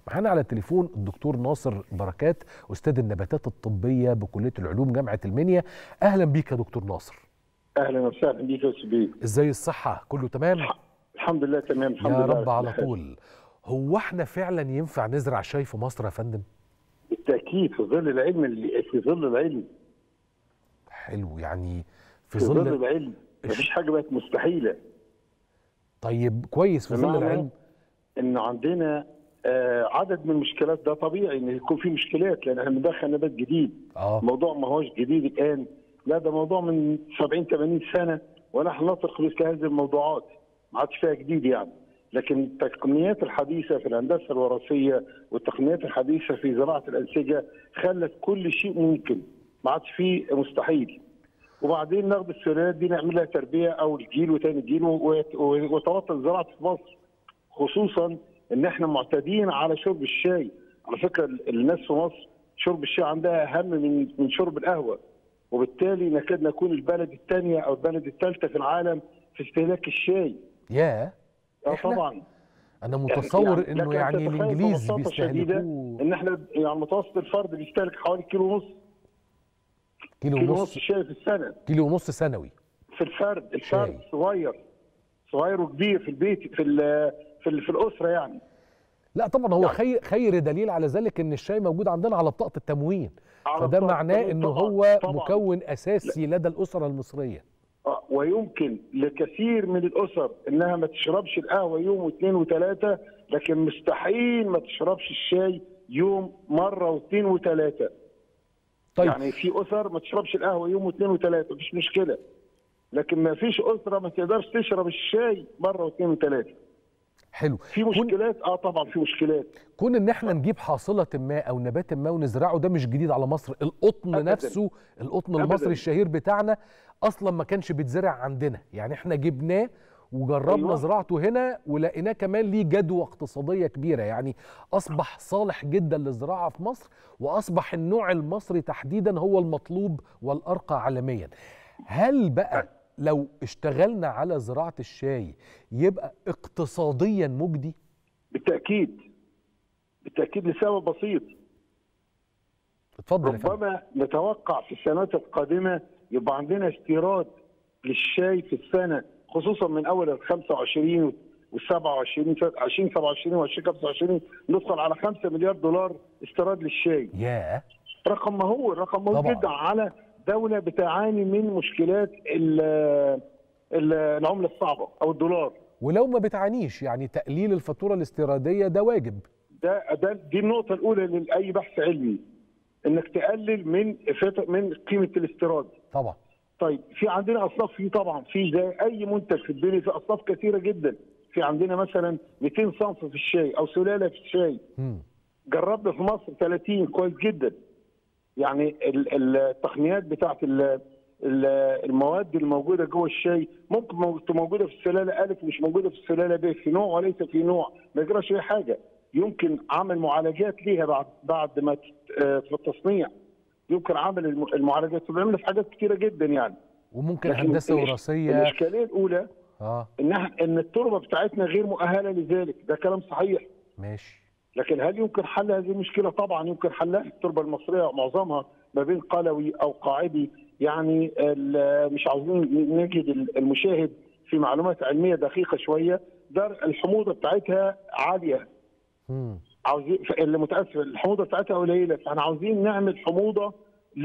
معانا على التليفون الدكتور ناصر بركات استاذ النباتات الطبيه بكليه العلوم جامعه المنيا اهلا بيك يا دكتور ناصر اهلا وسهلا بيك يا سبيل ازاي الصحه كله تمام الحمد لله تمام الحمد يا لله رب على طول هو احنا فعلا ينفع نزرع شاي في مصر يا فندم بالتاكيد في ظل العلم اللي في ظل العلم حلو يعني في في ظل ظل العلم مفيش حاجه بقت مستحيله طيب كويس في ظل بمعنى العلم ان عندنا آه عدد من المشكلات ده طبيعي ان يكون في مشكلات لان احنا بندخل نبات جديد اه الموضوع ما هوش جديد الان لا ده موضوع من 70 80 سنه ونحن نطرق مثل هذه الموضوعات ما عادش فيها جديد يعني لكن التقنيات الحديثه في الهندسه الوراثيه والتقنيات الحديثه في زراعه الانسجه خلت كل شيء ممكن ما عادش فيه مستحيل وبعدين ناخد السلالات دي نعمل لها تربيه اول جيل وثاني جيل وت- وتبطل زراعه في مصر خصوصا ان احنا معتادين على شرب الشاي على فكره الناس في مصر شرب الشاي عندها اهم من من شرب القهوه وبالتالي نكاد نكون البلد الثانيه او البلد الثالثه في العالم في استهلاك الشاي يا اه إحنا؟ طبعا انا متصور يعني انه لك أن يعني تتخيل الانجليز ببساطة شديدة بيستهلكوه ان احنا يعني متوسط الفرد بيستهلك حوالي كيلو ونص كيلو كيلو ونص ونص شاي في السنه كيلو ونص سنوي في الفرد الفرد شاي. صغير صغير وكبير في البيت في ال في, ال في الاسره يعني لا طبعا هو يعني- خير خير دليل على ذلك ان الشاي موجود عندنا على بطاقه التموين على فده بطاقة معناه التموين انه طبعاً، هو طبعاً. مكون اساسي لدى الاسره المصريه آه، ويمكن لكثير من الاسر انها ما تشربش القهوه يوم واثنين وثلاثه لكن مستحيل ما تشربش الشاي يوم مره واثنين وثلاثه طيب يعني في اسر ما تشربش القهوه يوم واثنين وثلاثه مفيش مشكله لكن ما فيش اسره ما تقدرش تشرب الشاي مره واثنين وثلاثه حلو في كون, مشكلات اه طبعا في مشكلات كون ان احنا نجيب حاصله ما او نبات ما ونزرعه ده مش جديد على مصر القطن أبداً. نفسه القطن أبداً. المصري الشهير بتاعنا اصلا ما كانش بيتزرع عندنا يعني احنا جبناه وجربنا أيوة. زراعته هنا ولقيناه كمان ليه جدوى اقتصاديه كبيره يعني اصبح صالح جدا للزراعه في مصر واصبح النوع المصري تحديدا هو المطلوب والارقى عالميا هل بقى لو اشتغلنا على زراعه الشاي يبقى اقتصاديا مجدي بالتاكيد بالتاكيد لسبب بسيط اتفضل يا فندم ربما نتوقع في السنوات القادمه يبقى عندنا استيراد للشاي في السنه خصوصا من اول ال 25 وال 27 2027 و 2025 ندخل على 5 مليار دولار استيراد للشاي ياه رقم مهول رقم مهول طبعاً. جدا على دوله بتعاني من مشكلات ال- ال- العمله الصعبه او الدولار ولو ما بتعانيش يعني تقليل الفاتوره الاستيراديه ده واجب ده ده دي النقطه الاولى لاي بحث علمي انك تقلل من فت- من قيمه الاستيراد طبعا طيب في عندنا اصناف في طبعا في زي اي منتج في الدنيا في اصناف كثيره جدا في عندنا مثلا 200 صنف في الشاي او سلاله في الشاي مم. جربنا في مصر 30 كويس جدا يعني ال- ال- التقنيات بتاعت ال- ال- المواد الموجوده جوه الشاي ممكن مو- تبقى موجوده في السلاله الف ومش موجوده في السلاله ب في نوع وليس في نوع ما يجراش اي حاجه يمكن عمل معالجات ليها بعد بعد ما تت- آه، في التصنيع يمكن عمل الم- المعالجات وبيعملها في حاجات كتيره جدا يعني وممكن لكن هندسه الإش- وراثيه الاشكاليه الاولى اه ان إحنا- ان التربه بتاعتنا غير مؤهله لذلك ده كلام صحيح ماشي لكن هل يمكن حل هذه المشكله؟ طبعا يمكن حلها التربه المصريه معظمها ما بين قلوي او قاعدي يعني ال- مش عاوزين نجد المشاهد في معلومات علميه دقيقه شويه ده الحموضه بتاعتها عاليه مم. عاوزين اللي متاسف الحموضه بتاعتها قليله فاحنا عاوزين نعمل حموضه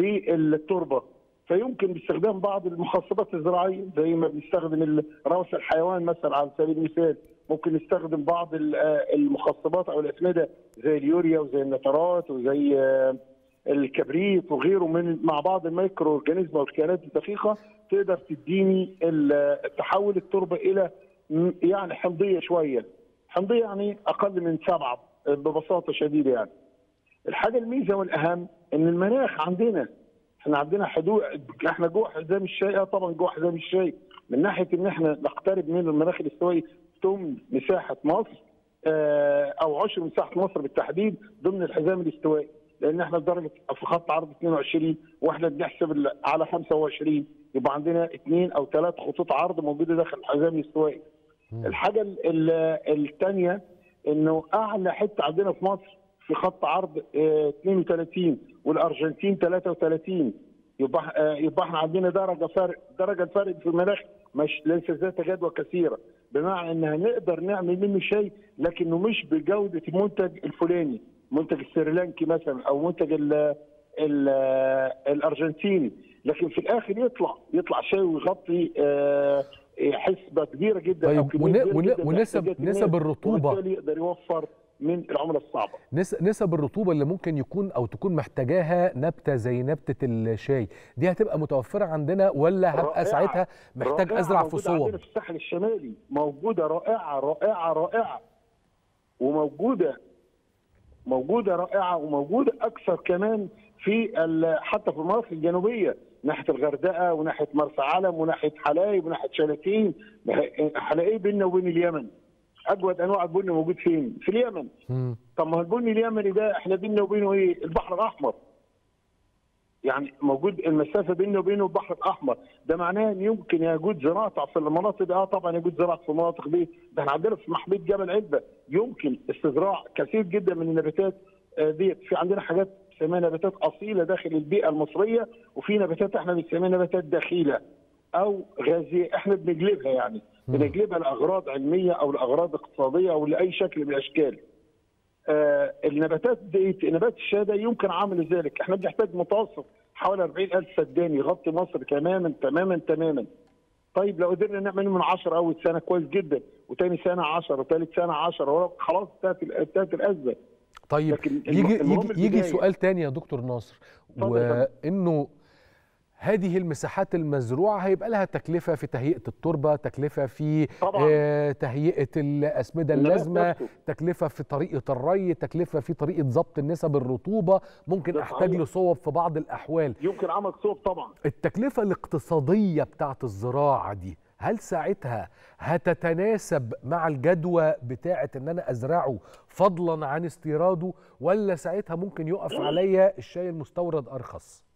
للتربه فيمكن باستخدام بعض المخصبات الزراعيه زي ما بنستخدم ال- روث الحيوان مثلا على سبيل المثال ممكن نستخدم بعض ال- آه المخصبات او الاسمده زي اليوريا وزي النترات وزي آه الكبريت وغيره من مع بعض الميكرو اورجانيزم والكائنات الدقيقه تقدر تديني ال- تحول التربه الى م- يعني حمضيه شويه حمضيه يعني اقل من سبعه ببساطه شديده يعني الحاجه الميزه والاهم ان المناخ عندنا احنا عندنا حدود احنا جوه حزام الشاي اه طبعا جوه حزام الشاي من ناحيه ان احنا نقترب من المناخ الاستوائي ثم مساحه مصر آه، او عشر مساحه مصر بالتحديد ضمن الحزام الاستوائي لان احنا في درجه في خط عرض 22 واحنا بنحسب ال- على 25 يبقى عندنا اثنين او ثلاث خطوط عرض موجوده داخل الحزام الاستوائي. الحاجه الثانيه انه اعلى حته عندنا في مصر في خط عرض آه، 32 والارجنتين 33 يبقى آه، يبقى احنا عندنا درجه فرق درجه الفرق في المناخ مش ليس ذات جدوى كثيره بمعنى انها نقدر نعمل منه شيء لكنه مش بجوده المنتج الفلاني منتج السريلانكي مثلا او منتج ال ال الارجنتيني لكن في الاخر يطلع يطلع شيء ويغطي آه، حسبه كبيره جدا طيب أو كمية ون- كبيرة ون- جدا من ونسب- احتياجات نسب الناس، الرطوبة. وبالتالي يقدر يوفر من العمله الصعبه نس- نسب الرطوبة اللي ممكن يكون أو تكون محتاجاها نبتة زي نبتة الشاي دي هتبقى متوفرة عندنا ولا هبقى رائعة. ساعتها محتاج رائعة أزرع في موجودة عندنا صوب في الساحل الشمالي موجوده رائعه رائعه رائعه وموجوده موجوده رائعه وموجوده اكثر كمان في ال- حتى في المناطق الجنوبيه ناحيه الغردقه وناحيه مرسى علم وناحيه حلايب وناحيه شلاتين حلايب بيننا وبين اليمن اجود انواع البن موجود فين؟ في اليمن مم. طب ما هو البن اليمني ده احنا بيننا وبينه ايه؟ البحر الاحمر. يعني موجود المسافه بيننا وبينه البحر الاحمر، ده معناه ان يمكن يجود زراعه في المناطق دي اه طبعا يجود زراعه في المناطق دي، ده احنا عندنا في محميه جبل علبه يمكن استزراع كثير جدا من النباتات آه، ديت، في عندنا حاجات بنسميها نباتات اصيله داخل البيئه المصريه وفي نباتات احنا بنسميها نباتات دخيله او غازيه احنا بنجلبها يعني بنجلبها لاغراض علميه او لاغراض اقتصاديه او لاي شكل من الاشكال. آه، النباتات دي نبات الشاي ده يمكن عمل ذلك احنا بنحتاج متوسط حوالي 40000 فدان يغطي مصر تماما تماما تماما طيب لو قدرنا نعمل من 10 اول سنه كويس جدا وثاني سنه 10 وثالث سنه 10 خلاص انتهت انتهت الازمه طيب لكن يجي المهم يجي يجي البداية. سؤال تاني يا دكتور ناصر اتفضل يا وانه هذه المساحات المزروعه هيبقى لها تكلفه في تهيئه التربه، تكلفه في طبعاً. آه تهيئه الاسمده النبات اللازمه، نفسه. تكلفه في طريقه الري، تكلفه في طريقه ضبط النسب الرطوبه، ممكن ده احتاج صحيح. لصوب في بعض الاحوال. يمكن عمل صوب طبعا التكلفة الاقتصادية بتاعت الزراعة دي هل ساعتها هتتناسب مع الجدوى بتاعت ان انا ازرعه فضلا عن استيراده ولا ساعتها ممكن يقف عليا الشاي المستورد ارخص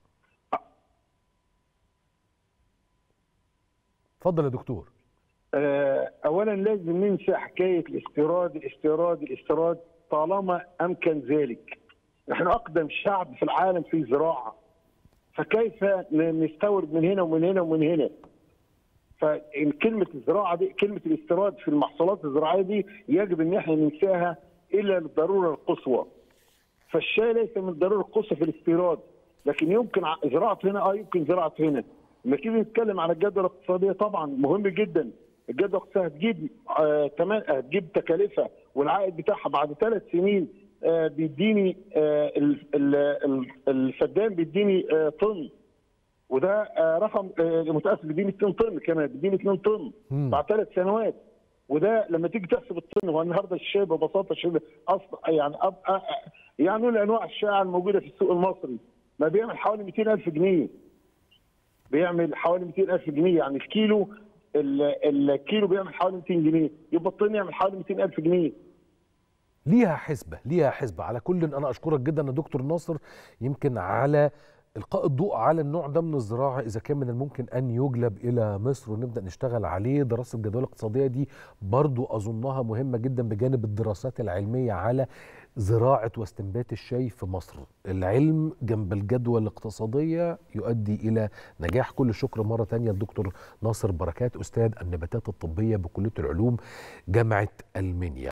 اتفضل يا دكتور آه، اولا لازم ننسى حكايه الاستيراد الاستيراد الاستيراد طالما امكن ذلك نحن اقدم شعب في العالم في الزراعه فكيف ن- نستورد من هنا ومن هنا ومن هنا فكلمه الزراعه دي كلمه الاستيراد في المحصولات الزراعيه دي يجب ان احنا ننساها الا للضروره القصوى فالشاي ليس من الضروره القصوى في الاستيراد لكن يمكن ع- زراعته هنا اه يمكن زراعته هنا لما تيجي نتكلم على الجدوى الاقتصاديه طبعا مهم جدا الجدوى الاقتصاديه هتجيب آه تمام هتجيب تكاليفها والعائد بتاعها بعد ثلاث سنين آه بيديني آه ال- ال- ال- الفدان بيديني آه طن وده آه رقم آه متاسف بيديني 2 طن كمان بيديني 2 طن مم. بعد ثلاث سنوات وده لما تيجي تحسب الطن هو النهارده الشاي ببساطه شديده اصلا يعني أب... أ... يعني نقول انواع الشاي الموجوده في السوق المصري ما بيعمل حوالي 200000 جنيه بيعمل حوالي 200000 جنيه يعني الكيلو ال- الكيلو بيعمل حوالي 200 جنيه يبقى الطن يعمل حوالي 200000 جنيه ليها حسبة ليها حسبة على كل أنا أشكرك جدا يا دكتور ناصر يمكن على إلقاء الضوء على النوع ده من الزراعة إذا كان من الممكن أن يجلب إلى مصر ونبدأ نشتغل عليه دراسة الجدوى الاقتصادية دي برضو أظنها مهمة جدا بجانب الدراسات العلمية على زراعة واستنبات الشاي في مصر العلم جنب الجدوى الاقتصادية يؤدي إلى نجاح كل الشكر مرة تانية الدكتور ناصر بركات أستاذ النباتات الطبية بكلية العلوم جامعة المنيا